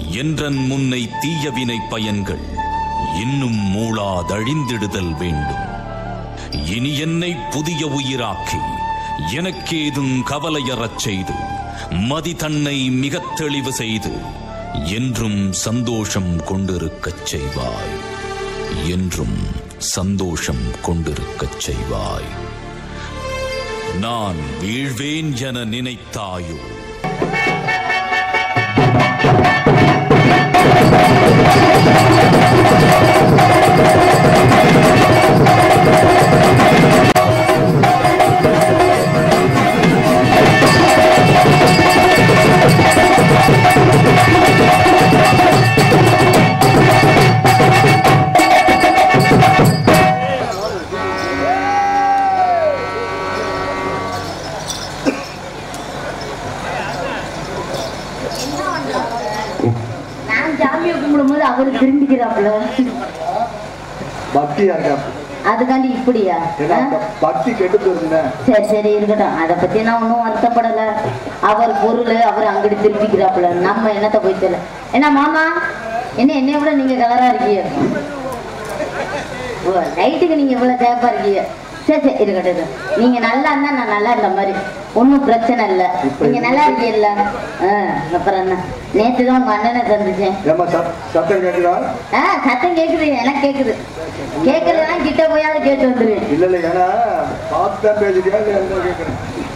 என்றன் முன்னை தீயவினை பயன்கள் இன்னும் மூளாதழிந்திடுதல் வேண்டும் இனி என்னை புதிய உயிராக்கி எனக்கேதும் கவலையறச் செய்து மதி தன்னை மிகத் தெளிவு செய்து என்றும் சந்தோஷம் கொண்டிருக்கச் செய்வாய் என்றும் சந்தோஷம் கொண்டிருக்கச் செய்வாய் நான் வீழ்வேன் என நினைத்தாயோ நான் ஜாமியை கும்பிடும்போது அவரு திரும்பிக்கிறாப்புல பக்தியா இருக்கா அதுக்காண்டி இப்படியா ஏன்னா ஆ? அந்த பக்தி கெட்டு போயிருந்தேன் சரி சரி இருக்கட்டும் அதை பத்தி நான் ஒன்றும் வருத்தப்படல அவர் பொருள் அவர் அங்கிட்டு திருப்பிக்கிறாப்புல நம்ம என்னத்த போய் தெரியல என்ன மாமா என்ன என்னைய விட நீங்க கலரா இருக்கீங்க ஓ நைட்டுக்கு நீங்க இவ்வளவு சேப்பா இருக்கீங்க சரி சரி இருக்கட்டும் இது. நீங்க நல்லா இருந்தா நான் நல்லா இருந்த மாதிரி ஒன்றும் பிரச்சனை இல்லை நீங்க நல்லா இருக்கீங்கல்ல ஆ அப்புறம் என்ன நேற்று தான் உங்க அண்ணனை சந்திச்சேன் ஏமா சத்- சத்தம் கேட்குதா ஆ சத்தம் கேக்குது எனக்கு கேக்குது கேக்குறதெல்லாம் கிட்ட போயாவது கேட்டு வந்துருவேன் இல்ல இல்ல ஏன்னா பார்த்து தான் பேசிட்டியா இல்ல என்ன கேட்குறேன்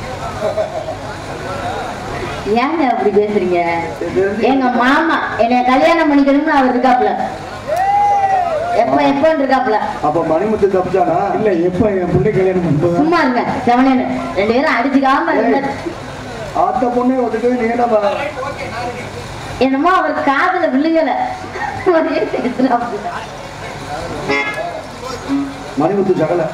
ஏங்க அப்படி பேசுறீங்க எங்க மாமா என்னைய கல்யாணம் பண்ணிக்கணும்னு அவர் இருக்காப்ல எப்ப எப்ப இருக்காப்ல அப்ப மணிமுத்து தப்பிச்சானா இல்ல எப்ப என் பிள்ளை கல்யாணம் பண்ணும்போது சும்மா இருங்க செவனேன்னு ரெண்டு பேரும் அடிச்சுக்காம இருங்க அந்த பொண்ணே ஒத்துக்கு நீ என்ன என்னமோ அவர் காதுல விழுகல ஒரே பேசுறாப்புல. மணிமுத்து சகல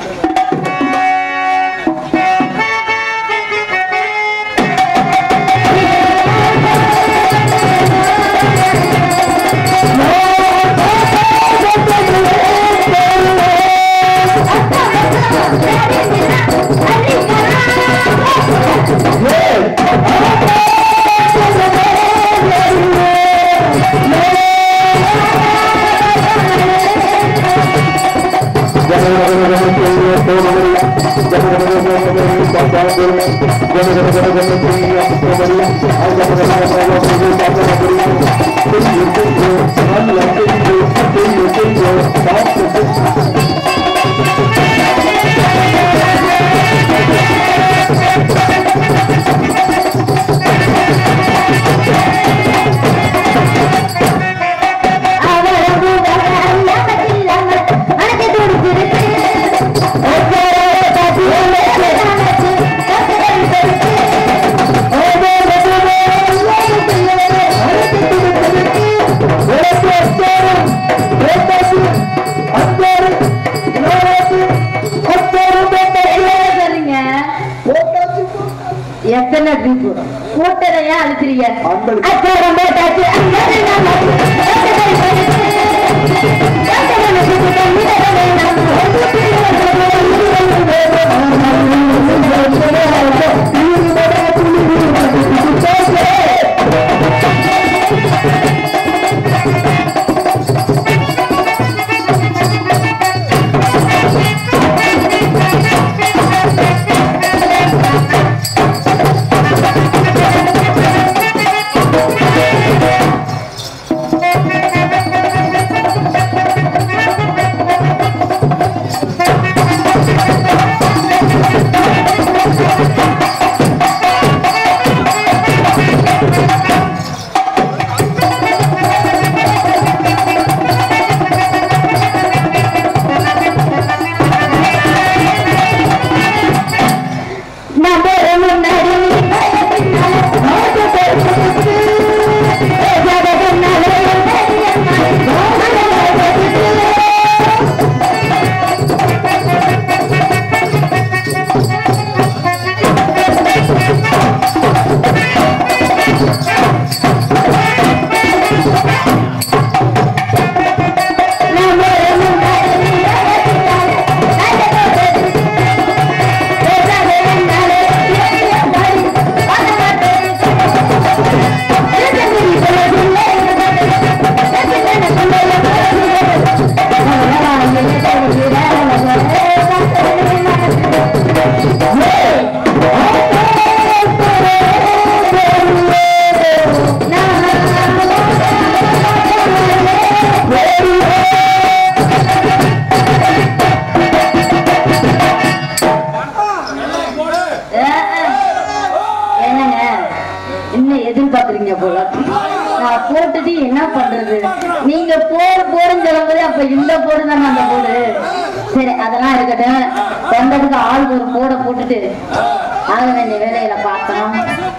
சொல்றீங்க எத்தனை ட்ரிப் கூட்டரை ஏன் அழுத்துறீங்க ஐம்பது. அச்சாரம் போட்டாச்சு அப்ப இந்த போடு தானே அந்த போடு சரி அதெல்லாம் இருக்கட்டும் வந்ததுக்கு ஆளுக்கு ஒரு போட போட்டுட்டு ஆக வேண்டிய வேலையில பார்க்கணும்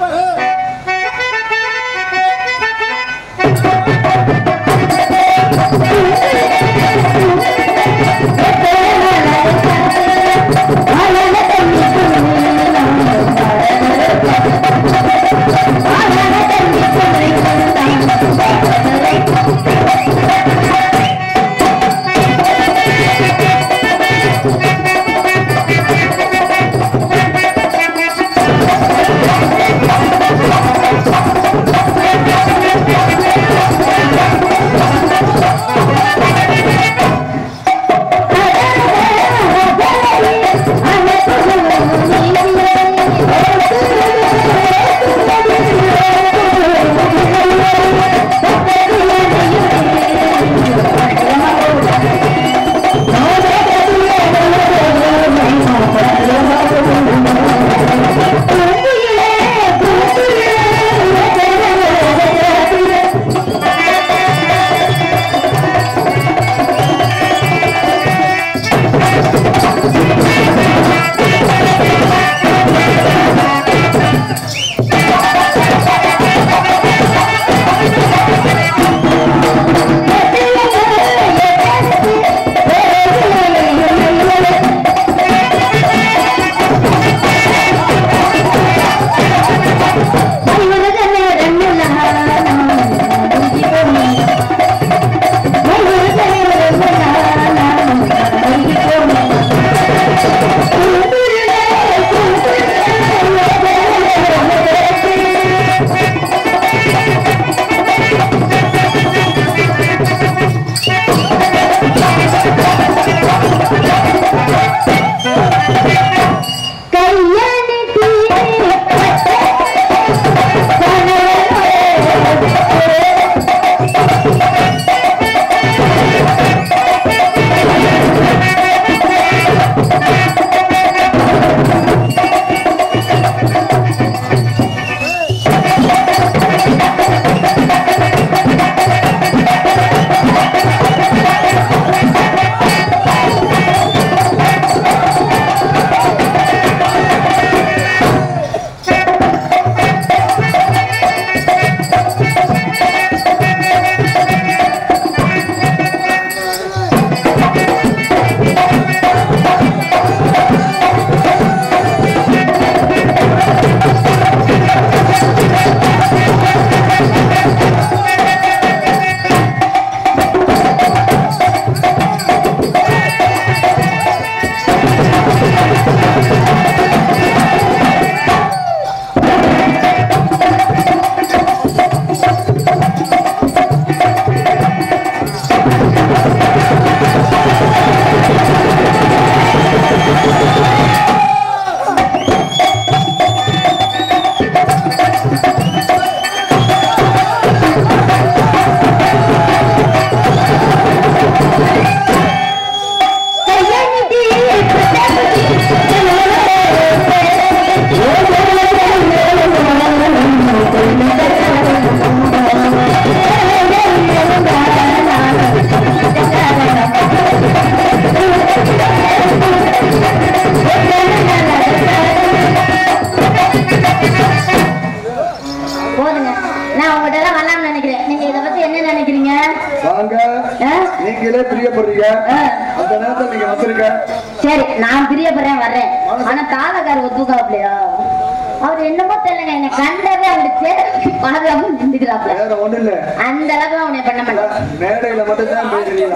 போதுங்க நான் உங்ககிட்ட எல்லாம் வரலாம்னு நினைக்கிறேன் நீங்க இதை பத்தி என்ன நினைக்கிறீங்க வாங்க ஆ? நீங்களே பிரியப்படுறீங்க ஆ. அந்த நேரத்துல நீங்க வந்திருக்க சரி நான் பிரியப்படுறேன் வர்றேன் ஆனா தாளக்கார ஒத்துக்காப்லையா அவர் என்னமோ தெரியலங்க என்ன கண்டவே அவர் சேரக்கு பாதுகாப்பு நின்றுக்கிறாப்ல வேற ஒண்ணும் இல்ல அந்த அளவுக்கு அவனை பண்ண மாட்டேன் மேடையில மட்டும் தான் பேசுறீங்களா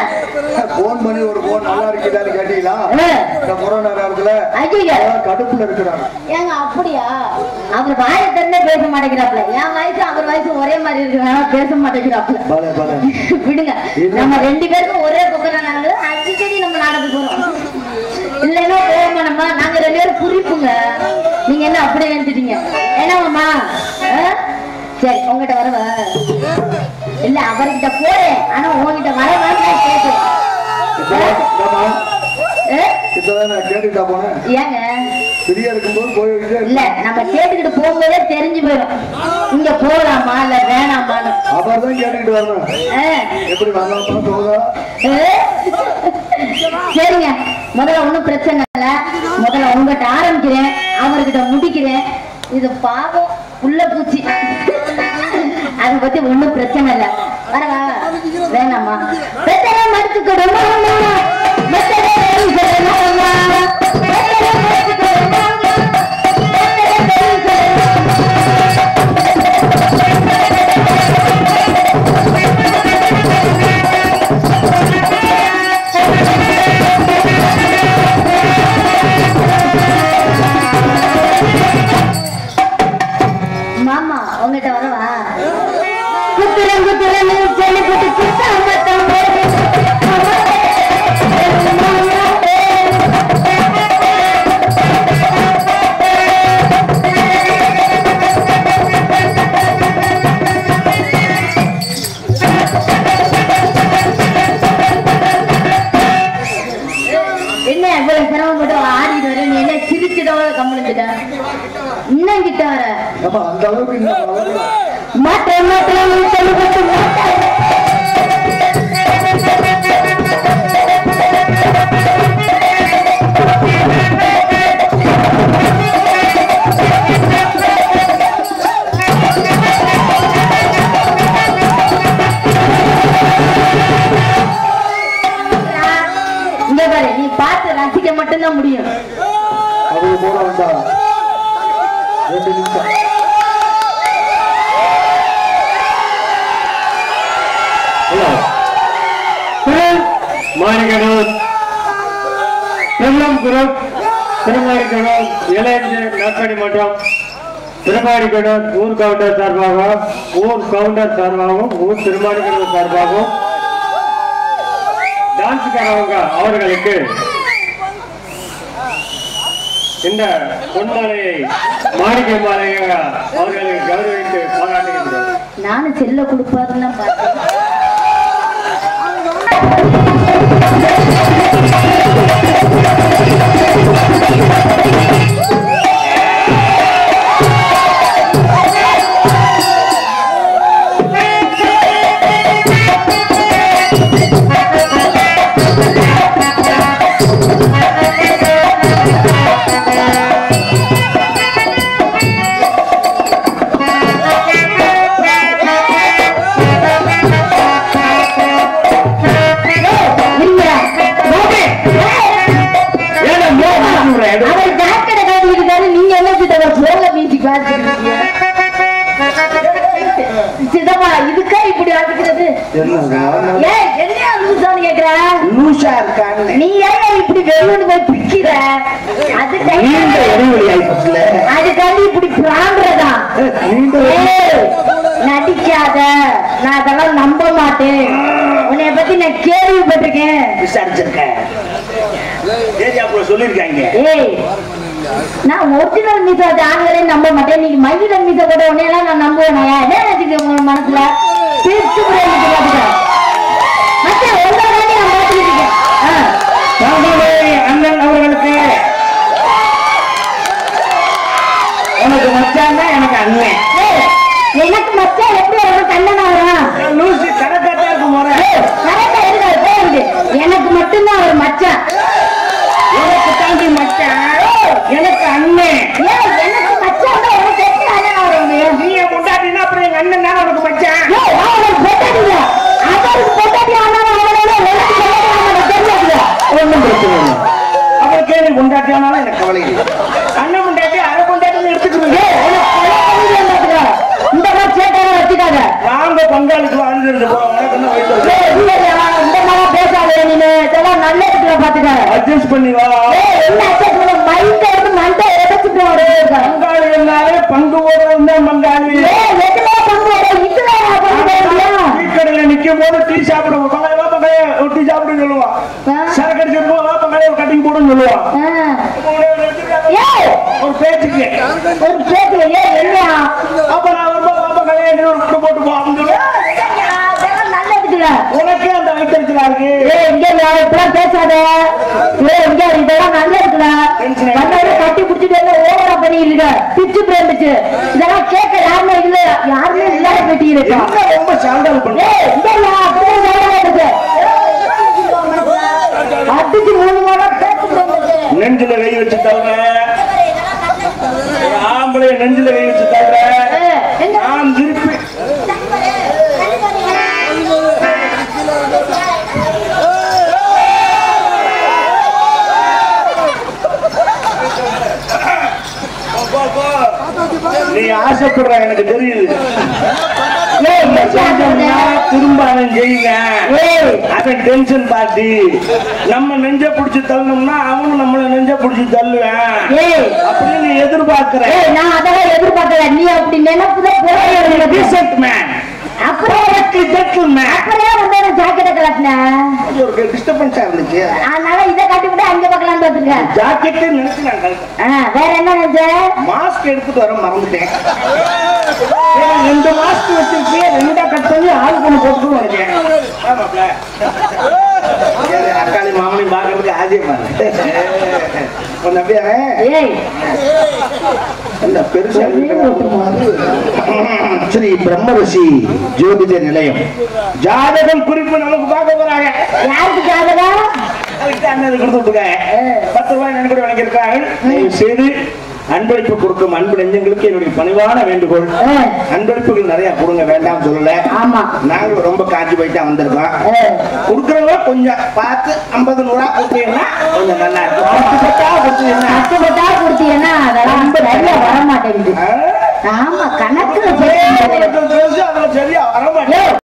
ஆ, போன் பண்ணி ஒரு போன் நல்லா இருக்குதான்னு கேட்டீங்களா ஆ. இந்த கொரோனா நேரத்துல ஐயையோ. எல்லாம் கடுப்புல இருக்கிறாங்க ஏங்க அப்படியா அவர் வாயை திறந்தே பேச மாட்டேங்கிறாப்ல என் வயசு அவர் வயசு ஒரே மாதிரி இருக்கிறாங்க பேச மாட்டேங்கிறாப்ல பல பல விடுங்க நம்ம ரெண்டு பேருக்கும் ஒரே புக்கரம் நாங்க அடிக்கடி நம்ம நாடகம் போறோம் இல்லைன்னா போவோமா நம்ம நாங்க ரெண்டு பேரும் குறிப்புங்க நீங்க என்ன அப்படியே நினைச்சிட்டீங்க என்னவாம்மா ஆ? சரி உங்ககிட்ட வரவ இல்ல அவர்கிட்ட போறேன் ஆனா உங்ககிட்ட வரவான்னு நான் கேட்கிறேன் இப்பதான் இந்தாம்மா, ஆ? இப்பதான் நான் கேட்டுட்டா போனேன் ஏங்க ஃப்ரீயா இருக்கும்போது போய் வைக்கிட்டே இல்ல நம்ம கேட்டுக்கிட்டு போகும்போதே தெரிஞ்சு போயிடும் இங்க போகலாமா இல்ல வேணாமான்னு அப்புறம் தான் கேட்டுக்கிட்டு வரணும் ஆ. எப்படி வரலாமா போதா சரிங்க முதல்ல ஒண்ணும் பிரச்சனை இல்ல முதல்ல உங்ககிட்ட ஆரம்பிக்கிறேன் அவர்கிட்ட முடிக்கிறேன் இது பாவம் உள்ள பூச்சி அதை பத்தி ஒண்ணும் பிரச்சனை இல்ல வரவா வேணாமா வெத்தலை மடுத்து கொடுமா வெத்தலை கொடுமா வெத்தலை மடுத்து கொடுமா வெத்தலை கொடுமா மாமா உங்ககிட்ட வரவா குத்துறன் குத்துறன் செல்லி குத்து குத்தா மத்தம் என்ன இவ்வளவு சிரமப்பட்டு ஆடிட்டு வர நீ என்ன சிரிச்சிடவோ கம்பளிச்சுட்ட இன்னும் கிட்ட வர நம்ம அந்த அளவுக்கு இன்னும் வளரல. மாற்ற மாற்ற சொல்லிவிட்டு மாற்ற இங்க பாரு நீ பார்த்து ரசிக்க மட்டும்தான் முடியும் அவங்க போட வந்தா ரெண்டு நிமிஷம் மாணிக்கனூர் செல்லம் குரூப் திருமாரிக்கனூர் இளைஞ நற்பணி மன்றம் திருமாரிக்கனூர் ஊர் கவுண்டர் சார்பாகவும் ஊர் கவுண்டர் சார்பாகவும் ஊர் திருமாரிக்கனூர் சார்பாகவும் டான்ஸுக்காரவங்க அவர்களுக்கு இந்த பொன்மாலையை மாணிக்க மாலையை அவர்களுக்கு கௌரவித்து பாராட்டுகின்றோம் நானும் செல்ல கொடுப்பாருன்னு பார்த்தேன் அவர் ஜாக்கெட்டை காட்டிக்கிட்டாரு நீங்க என்ன சித்தப்பா போன்ல மியூசிக் வாசிக்கிறீங்க சித்தப்பா இதுக்கா இப்படி வாசிக்கிறது என்னங்க ஏன் என்ன லூசான்னு கேக்குற லூசா இருக்கான்னு நீ ஏன் இப்படி வெளியூர் போய் பிக்கிற அது நீண்ட இடைவெளி ஆயிப்போச்சுல அதுக்காண்டி இப்படி பிராண்டுறதா நீண்ட ஏய், நடிக்காத நான் அதெல்லாம் நம்ப மாட்டேன் உன்னைய பத்தி நான் கேள்விப்பட்டிருக்கேன் விசாரிச்சிருக்கேன் ஏரியாக்குள்ள சொல்லியிருக்காங்க ஏய் நான் ஒரிஜினல் மீசா ஆண்களே நம்ப மாட்டேன் நீங்க மயில மீசா கூட உன்னையெல்லாம் நான் நம்புவேன் என்ன நினைச்சுக்க உங்க மனசுல பிரிச்சு மச்சான் உங்களை தாண்டி நான் பார்த்துக்கிட்டு இருக்கேன் ஆ. அண்ணன் அவர்களுக்கு உனக்கு மச்சான் தான் எனக்கு அண்ணன் ஏய், எனக்கு மச்சான் எப்படி வரும் கண்ணனா வரும் லூசி கணக்காத்தான் இருக்கு முறை கரெக்டா இருக்காரு போகுது எனக்கு மட்டும்தான் அவர் மச்சான் எனக்கு தாண்டி மச்சான் எனக்கு அண்ணன் ஏய், எனக்கு மச்சான் தான் உனக்கு எப்படி அண்ணனா வரும் நீ என் முண்டாட்டினா அப்புறம் எங்க அண்ணன் தானே உனக்கு மச்சான் ஏய், நான் உனக்கு பொட்டாட்டி இல்ல. அவருக்கு பொட்டாட்டி ஆனாலும் அவனால எனக்கு பொட்டாட்டி ஆனாலும் தெரியாதுல. ஒண்ணும் பிரச்சனை இல்லை அவருக்கு நீ முண்டாட்டி ஆனாலும் எனக்கு கவலை இல்லை அண்ணன் முண்டாட்டி அரை முண்டாட்டி எடுத்துக்கிறீங்க ஏய், உனக்கு பொண்டாட்டி இல்ல பாத்துக்க. இந்த மாதிரி சேட்டையெல்லாம் வச்சுக்காத. நாங்க பங்காளிக்கு வாழ்ந்துருந்து போறோம் உனக்கு என்ன வயசு ஏய், இல்லையா, இந்த மாதிரி பேசாத நீனு. இதெல்லாம் நல்ல இடத்துல பாத்துக்க. அட்ஜஸ்ட் பண்ணி வா ஏய், என்ன அட்ஜஸ்ட் பண்ண? மைண்ட வந்து மண்டை உடைச்சிட்டு வரு. பங்காளி என்னாலே பங்கு போடுறது தான் பங்காளி ஏய், எதுல பங்கு வர? இதுல நான் பங்கு வர முடியும்? டீ கடையில நிக்கும் போது டீ சாப்பிடுவோம் பங்காளி வா பங்காளி ஒரு டீ சாப்பிடுன்னு சொல்லுவான் ஆ. சரக்கு அடிச்சிருப்போம் வா பங்காளி ஒரு கட்டிங் போடுன்னு சொல்லுவான் ஆ. ஏய், ஒரு பேச்சுக்கு ஒரு பேச்சு, ஏய், என்னையா? அப்ப நான் வரும்போது வா பங்காளி நீ ஒரு முட்டை போட்டு போ அப்படின்னு சொல்லுவேன் அதெல்லாம் நல்ல இடத்துல. உனக்கே அந்த வைத்திருக்கிறா இருக்கு ஏய், இங்க நான் இப்படிலாம் பேசாத. ஏய், இங்க இதெல்லாம் நல்ல இருக்குடா. வந்தவரை கட்டி பிடிச்சிட்டு பெட்டியில பிச்சு பிரம்பிச்சு இதெல்லாம் கேட்க யாருமே இல்ல யாருமே இல்லாத பெட்டி இருக்கு என்ன ரொம்ப சாண்டால் பண்ண ஏய், இந்த யா, அப்படியே வேலை இருக்கு. அடிச்சு மூணு மாதம் பேச்சு பிரம்பிச்சு. நெஞ்சில கை வச்சு தவிர ஆம்பளை நெஞ்சில கை வச்சு தவிர ஏய், எங்க நான் திருப்பி போ, போ. நீ ஆசைப்படுற எனக்கு தெரியுது ஏய், இந்த எப்படி செஞ்சோம்னா ஆகுறது? திரும்ப அவன் செய்வேன் ஏய், அவன் டென்ஷன் பார்ட்டி நம்ம நெஞ்ச புடிச்சு தள்ளணும்னா அவனும் நம்மள நெஞ்ச புடிச்சு தள்ளுவேன் ஏய், அப்படின்னு நீ எதிர்பார்க்கிற ஏய், நான் அதெல்லாம் எதிர்பார்க்கல நீ அப்படி நினைப்புதான் போய் டீசென்ட் மேன் அப்புறம் ஜென்டில்மேன் அப்புறம் வந்து எனக்கு ஜாக்கெட்டை கலட்டினேன் ஒரு டிஸ்டர்பன்ஸா இருந்துச்சு அதனால இதை கட்டி விட்டு அங்க பார்க்கலாம்னு பாத்துருக்க ஜாக்கெட் நினைச்சு நான் கழட்டேன். ஆ, வேற என்ன நினைச்ச மாஸ்க் எடுத்துட்டு வர மறந்துட்டேன் ஏய், ரெண்டு மாஸ்க் வச்சிருக்கேன் ரெண்டா கட் பண்ணி ஆள் கொண்டு போட்டு வரேன் ஆமாப்ல. ஏய், அக்காளி மாமனி பாக்குறதுக்கு ஆதியமா உன் நம்பி அவன் ஏய் இந்த பெருசா ஸ்ரீ பிரம்மரிஷி ஜோதிட நிலையம் ஜாதகம் குறிப்பு நமக்கு பார்க்க போறாங்க யாருக்கு ஜாதகம் அதுக்கு தான் அண்ணன் கொடுத்து விட்டுருக்காங்க பத்து ரூபாய் நன்கொடை வழங்கியிருக்கிறார்கள் தயவு செய்து அன்பளிப்பு கொடுக்கும் அன்பு நெஞ்சங்களுக்கு என்னுடைய பணிவான வேண்டுகோள் ஆ, அன்பளிப்புகள் நிறைய கொடுங்க வேண்டாம் சொல்லல ஆமா நாங்களும் ரொம்ப காஞ்சி போயிட்டு தான் வந்திருக்கோம் ஆ, கொடுக்குறவங்க கொஞ்சம் பார்த்து ஐம்பது நூறா கொடுத்தீங்கன்னா கொஞ்சம் நல்லா இருக்கும் பத்து பத்தா கொடுத்தீங்கன்னா கஷ்டப்பட்டா கொடுத்தீங்கன்னா அதெல்லாம் சரியா வர மாட்டேங்குது ஆ, ஆமா கணக்குல ஒரே சேர்த்து ஒரு லட்சம் தெரிஞ்சு அதுல சரியா வர மாட்டேன் ஏய்,